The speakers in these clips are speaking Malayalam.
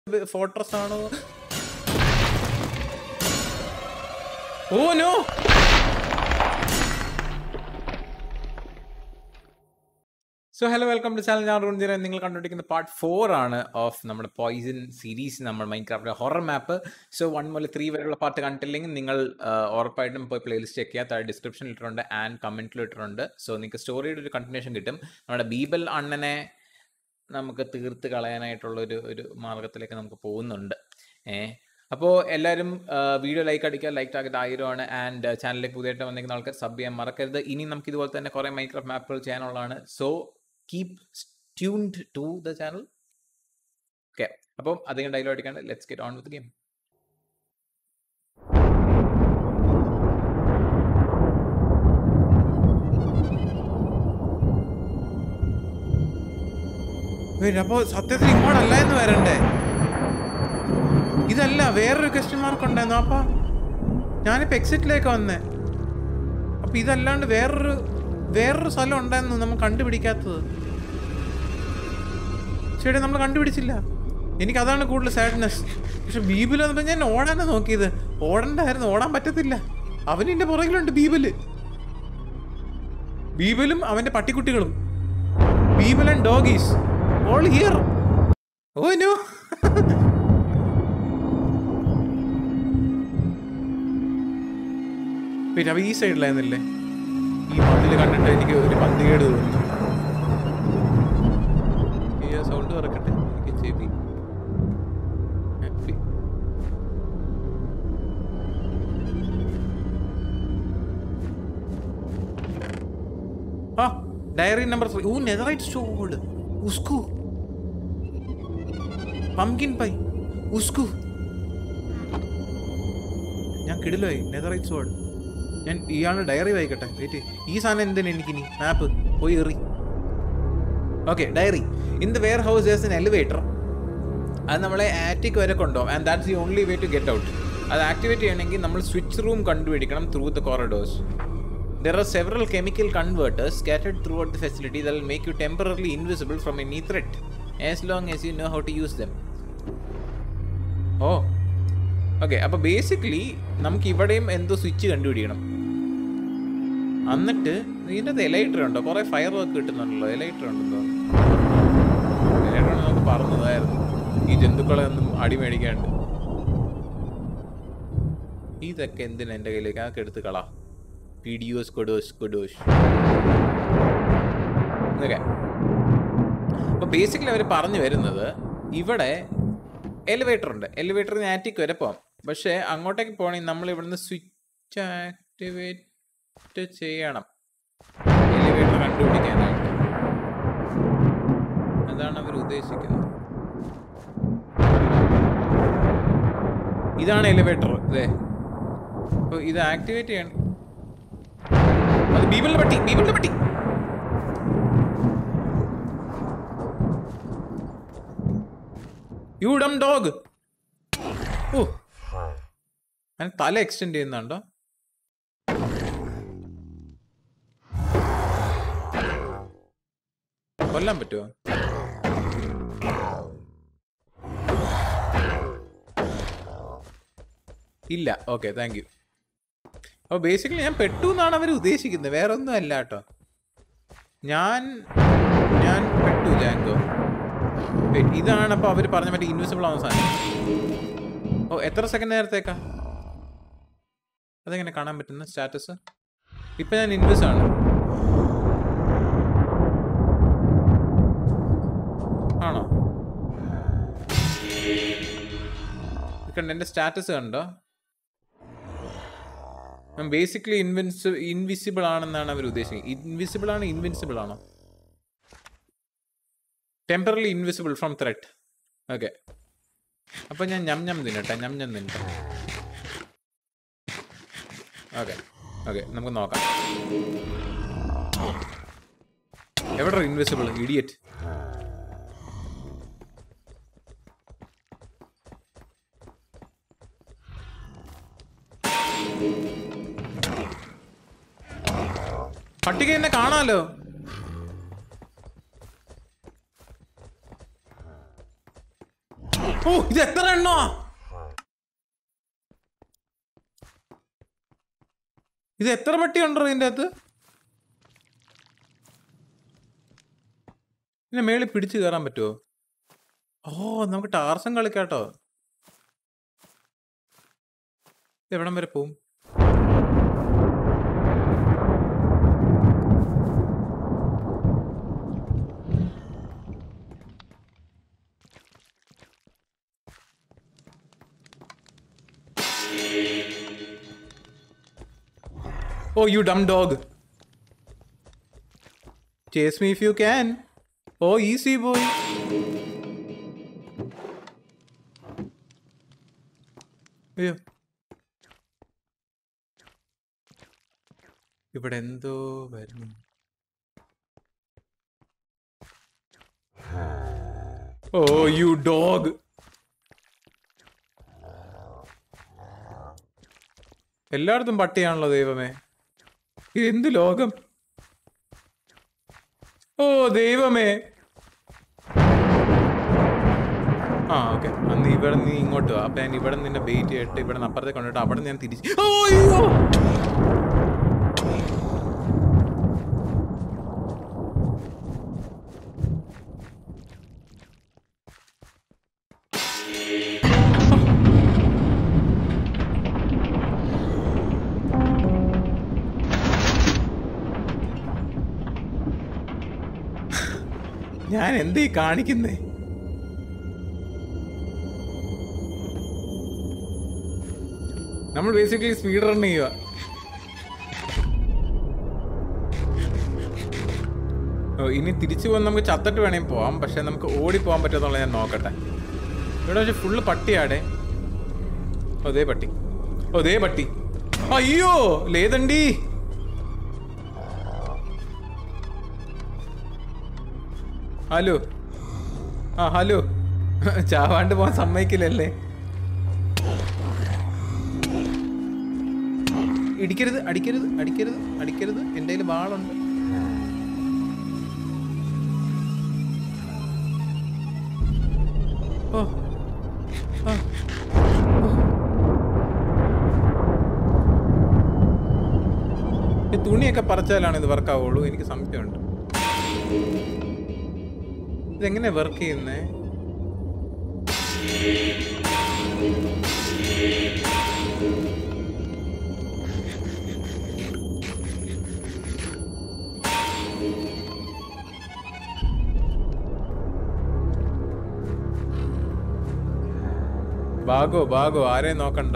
ഫോർട്രസ് ആണോ oh no so hello welcome to channel ഞാൻ റുൺജിര നിങ്ങൾ കണ്ടുപിടിക്കുന്ന പാർട്ട് ഫോർ ആണ് ഓഫ് നമ്മുടെ പോയിസൺ സീരീസ് നമ്മൾ Minecraft horror map so one മുതൽ ത്രീ വരെയുള്ള പാർട്ട് കണ്ടിട്ടില്ലെങ്കിൽ നിങ്ങൾ ആ, ഉറപ്പായിട്ടും പോയി പ്ലേലിസ്റ്റ് ചെക്ക് ചെയ്യുക താഴെ ഡിസ്ക്രിപ്ഷനിൽ ഇട്ടിട്ടുണ്ട് ആൻഡ് കമൻറ്റിൽ ഇട്ടിട്ടുണ്ട് സോ നിങ്ങൾക്ക് സ്റ്റോറിയുടെ ഒരു കണ്ടിന്യൂഷൻ കിട്ടും നമ്മുടെ ബീബൽ അണ്ണനെ നമുക്ക് തീർത്ത് കളയാനായിട്ടുള്ള ഒരു ഒരു മാർഗത്തിലേക്ക് നമുക്ക് പോകുന്നുണ്ട് ഏ അപ്പോൾ എല്ലാവരും വീഡിയോ ലൈക്ക് അടിക്കുക ലൈക്ക് ടാർഗറ്റ് ആയിരമാണ് ആൻഡ് ചാനലിലേക്ക് പുതിയതായിട്ട് വന്നിരിക്കുന്ന ആൾക്കാർ സബ് ചെയ്യാൻ മറക്കരുത് ഇനി നമുക്ക് ഇതുപോലെ തന്നെ കുറേ മൈക്രോഫ്റ്റ് മാപ്പുകൾ ചെയ്യാനുള്ളതാണ് so keep tuned to the channel okay അപ്പം അധികം ഡയലോഗ് അടിക്കാണ്ട് let's get on with game അപ്പോ സത്യത്തിൽ ഇങ്ങോട്ടല്ല എന്ന് വരണ്ടേ ഇതല്ല വേറൊരു ക്വസ്റ്റ്യൻ മാർക്ക് ഉണ്ടായിരുന്നു അപ്പൊ ഞാനിപ്പോ എക്സിറ്റിലേക്ക് വന്നേ അപ്പൊ ഇതല്ലാണ്ട് വേറൊരു വേറൊരു സ്ഥലം ഉണ്ടായിരുന്നു നമ്മൾ കണ്ടുപിടിക്കാത്തത് ചേട്ടാ നമ്മൾ കണ്ടുപിടിച്ചില്ല എനിക്ക് അതാണ് കൂടുതൽ സാഡ്നെസ് പക്ഷെ ബീബിൽ വന്നപ്പോൾ ഞാൻ ഓടാനാ നോക്കിയത് ഓടണ്ടായിരുന്നു ഓടാൻ പറ്റത്തില്ല അവനിന്റെ പുറകിലുണ്ട് ബീബില് ബീബലും അവന്റെ പട്ടിക്കുട്ടികളും ബീബൽ and doggies all here oh no പിന്നെ അവ ഈ സൈഡിലായിരുന്നില്ലേ ഈ മണ്ണിൽ കണ്ടിട്ട് എനിക്ക് ഒരു പന്തികേട് തോന്നുന്നു ഈ സൗണ്ട് പറക്കട്ടെ എനിക്ക് ചെവി ഫി- ആ diary number three oh netherite stored ഉസ്കു പംകിൻ പൈ ഉസ്കു ഞാൻ കിടിലായി നെതറൈറ്റ് സോഡ് ഞാൻ ഇയാളുടെ ഡയറി വായിക്കട്ടെ വെയിറ്റ് ഈ സാധനം എന്തിനാ എനിക്കിനി മാപ്പ് പോയി എറി okay diary in the warehouse has an elevator അത് നമ്മളെ ആറ്റിക് വരെ കൊണ്ടുപോകും and that's the only way to get out അത് ആക്ടിവേറ്റ് ചെയ്യണമെങ്കിൽ നമ്മൾ സ്വിച്ച് റൂം കണ്ടുപിടിക്കണം through the corridors there are several chemical converters scattered throughout the facility they'll make you temporary invisible from any threat as long as you know how to use them oh okay അപ്പൊ ബേസിക്കലി നമുക്ക് ഇവിടെയും എന്തോ സ്വിച്ച് കണ്ടുപിടിക്കണം എന്നിട്ട് ഇതിൻ്റെ എലൈറ്റർ ഉണ്ടോ കുറെ ഫയർ വർക്ക് കിട്ടുന്നുണ്ടല്ലോ എലൈറ്റർ ഉണ്ടല്ലോ എലൈറ്റർ നമുക്ക് പറഞ്ഞതായിരുന്നു ഈ ജന്തുക്കളെ ഒന്നും അടി മേടിക്കാണ്ട് ഇതൊക്കെ എന്തിനാ എൻ്റെ കയ്യിലേക്ക് അതൊക്കെ എടുത്ത് കളാ പീഡിയോസ് കൊഡോസ് കൊഡോസ് ഇതൊക്കെ അപ്പൊ ബേസിക്കലി അവർ പറഞ്ഞു വരുന്നത് ഇവിടെ എലിവേറ്റർ ഉണ്ട് എലിവേറ്ററിന് ആറ്റിക് വരെ പോവാം പക്ഷേ അങ്ങോട്ടേക്ക് പോകണമെങ്കിൽ നമ്മൾ ഇവിടുന്ന് സ്വിച്ച് ആക്ടിവേറ്റ് ചെയ്യണം എലിവേറ്റർ കണ്ടുപിടിക്കാനായിട്ട് അതാണ് അവർ ഉദ്ദേശിക്കുന്നത് ഇതാണ് എലിവേറ്റർ ഇതേ അപ്പോൾ ഇത് ആക്ടിവേറ്റ് ചെയ്യണം അത് ബീബിളിന്റെ പട്ടി ബീബിളിന്റെ പട്ടി യു ഡം ഡോഗ് ഓ ഞാൻ തല എക്സ്റ്റെൻഡ് ചെയ്യുന്നുണ്ടോ കൊല്ലാൻ പറ്റുമോ ഇല്ല ഓക്കെ താങ്ക് യു അപ്പോൾ ബേസിക്കലി ഞാൻ പെട്ടു എന്നാണ് അവർ ഉദ്ദേശിക്കുന്നത് വേറെ ഒന്നും അല്ല കേട്ടോ ഞാൻ ഞാൻ പെട്ടു ജാങ്കോ Wait, ഇതാണ് അപ്പോൾ അവർ പറഞ്ഞ മറ്റേ ഇൻവിസിബിൾ ആവുന്ന സാധനം ഓ എത്ര സെക്കൻഡ് നേരത്തേക്കാ അതെങ്ങനെ കാണാൻ പറ്റുന്ന സ്റ്റാറ്റസ് ഇപ്പം ഞാൻ ഇൻവിസ് ആണ് ആണോ കണ്ട എൻ്റെ സ്റ്റാറ്റസ് കണ്ടോ ഞാൻ ബേസിക്കലി ഇൻവിൻസ് ഇൻവിസിബിൾ ആണെന്നാണ് അവർ ഉദ്ദേശിക്കുന്നത് ഇൻവിസിബിൾ ആണ് ഇൻവിൻസിബിൾ ആണോ temporarily invisible from threat okay അപ്പൊ ഞാൻ ഞം ഞം തിന്നട്ടെ ഞം ഞം തിന്നട്ടെ ഓക്കെ ഓക്കെ നമുക്ക് നോക്കാം എവിടെ ഇൻവിസിബിൾ ഇഡിയറ്റ് പട്ടിക എന്നെ കാണാലോ ഓ ഇത് എത്ര എണ്ണോ ഇത് എത്ര പട്ടി ഉണ്ടോ ഇതിന്റെ അകത്ത് പിന്നെ മേളിൽ പിടിച്ചു കയറാൻ പറ്റുമോ ഓ നമുക്ക് ടാർസം കളിക്കാട്ടോ ഇത് എവിടം വരെ പോവും Oh, you dumb dog. Chase me if you can. Oh, easy boy. അയ്യോ ഇവിടെ എന്തോ വരുന്നു ഓ യു ഡോഗ് എല്ലായിടത്തും പട്ടിയാണല്ലോ ദൈവമേ ഇത് എന്ത് ലോകം ഓ ദൈവമേ ആ ഓക്കെ അന്ന് ഇവിടെ നീ ഇങ്ങോട്ട് വാ അപ്പൊ ഞാൻ ഇവിടെ നിന്നെ ബെയിറ്റ് ചെയ്തിട്ട് ഇവിടെ നിന്ന് അപ്പുറത്തെ കൊണ്ടിട്ട് അവിടെ ഞാൻ തിരിച്ച് ഓ, അയ്യോ ഞാൻ എന്തീ കാണിക്കുന്നേ നമ്മൾ ബേസിക്കലി സ്പീഡ് റൺ ചെയ്യുക ഓ, ഇനി തിരിച്ചു പോകാൻ നമുക്ക് ചത്തിട്ട് വേണമെങ്കിൽ പോവാം പക്ഷെ നമുക്ക് ഓടി പോകാൻ പറ്റുമെന്നുള്ള ഞാൻ നോക്കട്ടെ ഇവിടെ പക്ഷെ ഫുള്ള് പട്ടിയാടെ ഓ ദേ പട്ടി ഓ ദേ പട്ടി അയ്യോ ലേതണ്ടി ഹലോ ആ ഹലോ ചാവാണ്ട് പോകാൻ സമ്മതിക്കില്ലല്ലേ ഇടിക്കരുത് അടിക്കരുത് അടിക്കരുത് അടിക്കരുത് എൻ്റെ കയ്യിൽ വാളുണ്ട് ഓ ആ. ഈ തുണിയൊക്കെ പറിച്ചാലാണ് ഇത് വർക്ക് ആവുള്ളൂ എനിക്ക് സംശയമുണ്ട് ഇതെങ്ങനെ വർക്ക് ചെയ്യുന്നേ ബാഗോ ബാഗോ ആരെയും നോക്കണ്ട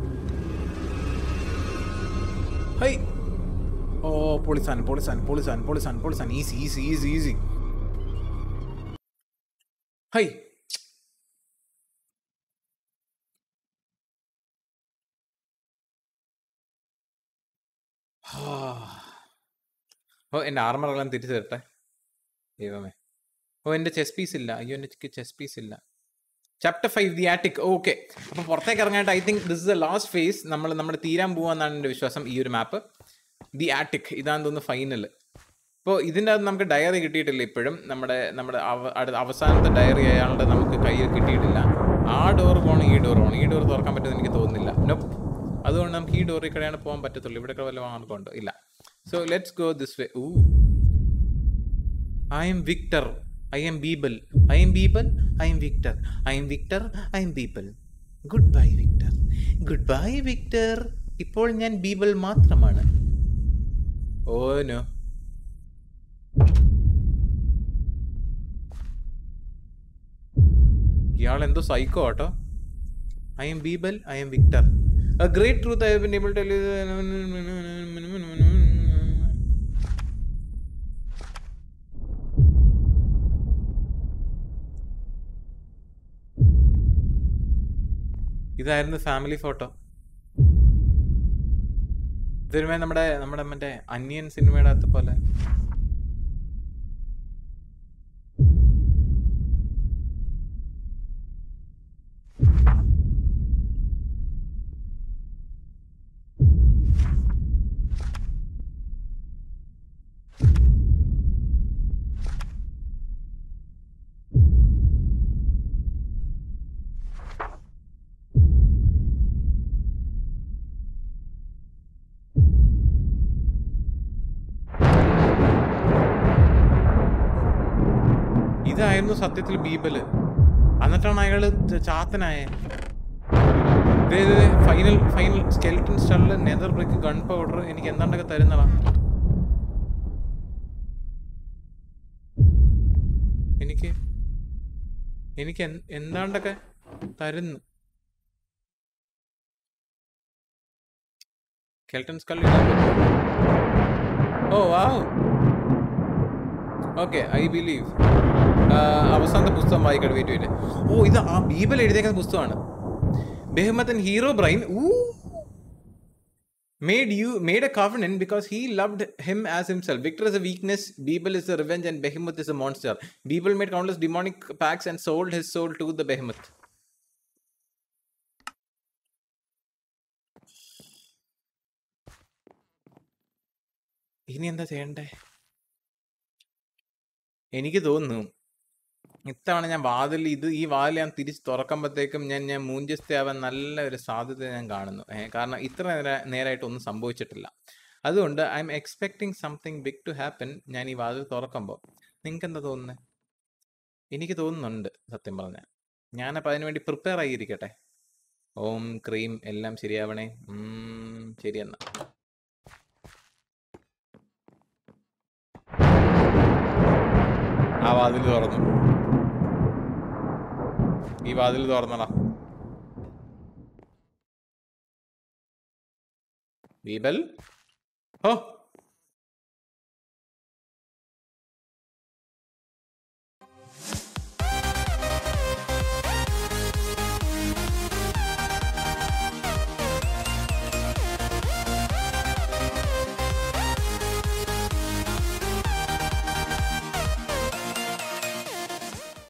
ഹൈ ഓ പൊളിസാൻ പൊളിസാൻ പൊളിസാൻ പൊളിസാൻ പൊളിസാൻ ഈസി ഈസി ഈസി ഈസി ഹൈ ഓ എൻ്റെ ആർമറെല്ലാം തിരിച്ചു തരട്ടെ ദൈവമേ ഓ എൻ്റെ ചെസ് പീസ് ഇല്ല അയ്യോ എൻ്റെ ചെസ് പീസ് ഇല്ല chapter five the attic okay അപ്പോൾ പുറത്തേക്ക് ഇറങ്ങാനായിട്ട് I think this is the last phase നമ്മൾ നമ്മുടെ തീരാൻ പോവാന്നാണ് എൻ്റെ വിശ്വാസം ഈ ഒരു മാപ്പ് ദി ആറ്റിക് ഇതാന്ന് തോന്നുന്നു ഫൈനൽ ഇപ്പോൾ ഇതിൻ്റെ അകത്ത് നമുക്ക് ഡയറി കിട്ടിയിട്ടില്ല ഇപ്പോഴും നമ്മുടെ നമ്മുടെ അവ- അടുത്ത അവസാനത്തെ ഡയറി അയാളുടെ നമുക്ക് കയ്യിൽ കിട്ടിയിട്ടില്ല ആ ഡോർ പോകണം ഈ ഡോർ പോകണം ഈ ഡോർ തുറക്കാൻ പറ്റുമെന്ന് എനിക്ക് തോന്നുന്നില്ല നൊപ്പ് അതുകൊണ്ട് നമുക്ക് ഈ ഡോറിൽ കൂടെയാണ് പോകാൻ പറ്റത്തുള്ളൂ ഇവിടെ വല്ല മാർഗമുണ്ടോ ഇല്ല so let's go this way uh I am Victor. I am Beeble. I am Beeble. I am Victor. I am Victor. I am Beeble. Goodbye, Victor. Goodbye, Victor. ഇപ്പോൾ ഞാൻ ബീബിൾ മാത്രമാണ് ഓ നോ ഇയാൾ എന്തോ സൈക്കോ ആട്ടോ ഐ എം ബീബൽ I am Victor a great truth I have been able to ഇതായിരുന്നു ഫാമിലി ഫോട്ടോ ഇതൊരുമേ നമ്മുടെ നമ്മുടെ മറ്റേ അന്യൻ സിനിമയുടെ അകത്ത് പോലെ ഇതായിരുന്നു സത്യത്തിൽ ബീബല് എന്നിട്ടാണ് അയാള് ച- ചാത്തനായേ ഫൈനൽ ഫൈനൽ സ്കെൽറ്റൻ സ്റ്റള്ളിൽ നെതർ ബ്രിക്ക് ഗൺ പൗഡർ എനിക്ക് എന്താണ്ടൊക്കെ തരുന്നതാ എനിക്ക് എനിക്ക് എന്ത്- എന്താണ്ടൊക്കെ തരുന്നു സ്കെൽട്ടൻ സ്കളി oh wow okay I believe അവസാനത്തെ പുസ്തകം വായിക്കട്ടെ വെയിറ്റ് വെയിറ്റ് ഓ ഇത് ആ ബീബൽ എഴുതിയേക്കുന്ന പുസ്തകമാണ് ബെഹ്മത്തൻ Herobrine made you made a covenant because he loved him as himself. Victor is a weakness, Beeble is a revenge, and Behemoth is a monster. Beeble made countless demonic pacts and sold his soul to the Behemoth. ഇനി എന്താ ചെയ്യണ്ടേ എനിക്ക് തോന്നുന്നു ഇത്തവണ ഞാൻ വാതിൽ ഇത് ഈ വാതിൽ ഞാൻ തിരിച്ച് തുറക്കുമ്പോഴത്തേക്കും ഞാൻ ഞാൻ മൂഞ്ചസ്ഥയാവാൻ നല്ല ഒരു സാധ്യത ഞാൻ കാണുന്നു ഏ, കാരണം ഇത്ര നേര നേരമായിട്ട് ഒന്നും സംഭവിച്ചിട്ടില്ല അതുകൊണ്ട് I am expecting something big to happen ഞാൻ ഈ വാതിൽ തുറക്കുമ്പോൾ നിങ്ങൾക്ക് എന്താ തോന്നുന്നത് എനിക്ക് തോന്നുന്നുണ്ട് സത്യം പറഞ്ഞാൽ ഞാനപ്പോൾ അതിനു വേണ്ടി പ്രിപ്പയർ ആയിരിക്കട്ടെ ഓം ക്രീം എല്ലാം ശരിയാവണേ ഉം, ശരിയെന്നാ ആ വാതിൽ തുറന്നു ഈ വാതിൽ തുറന്നടാ ബീബൽ ഓ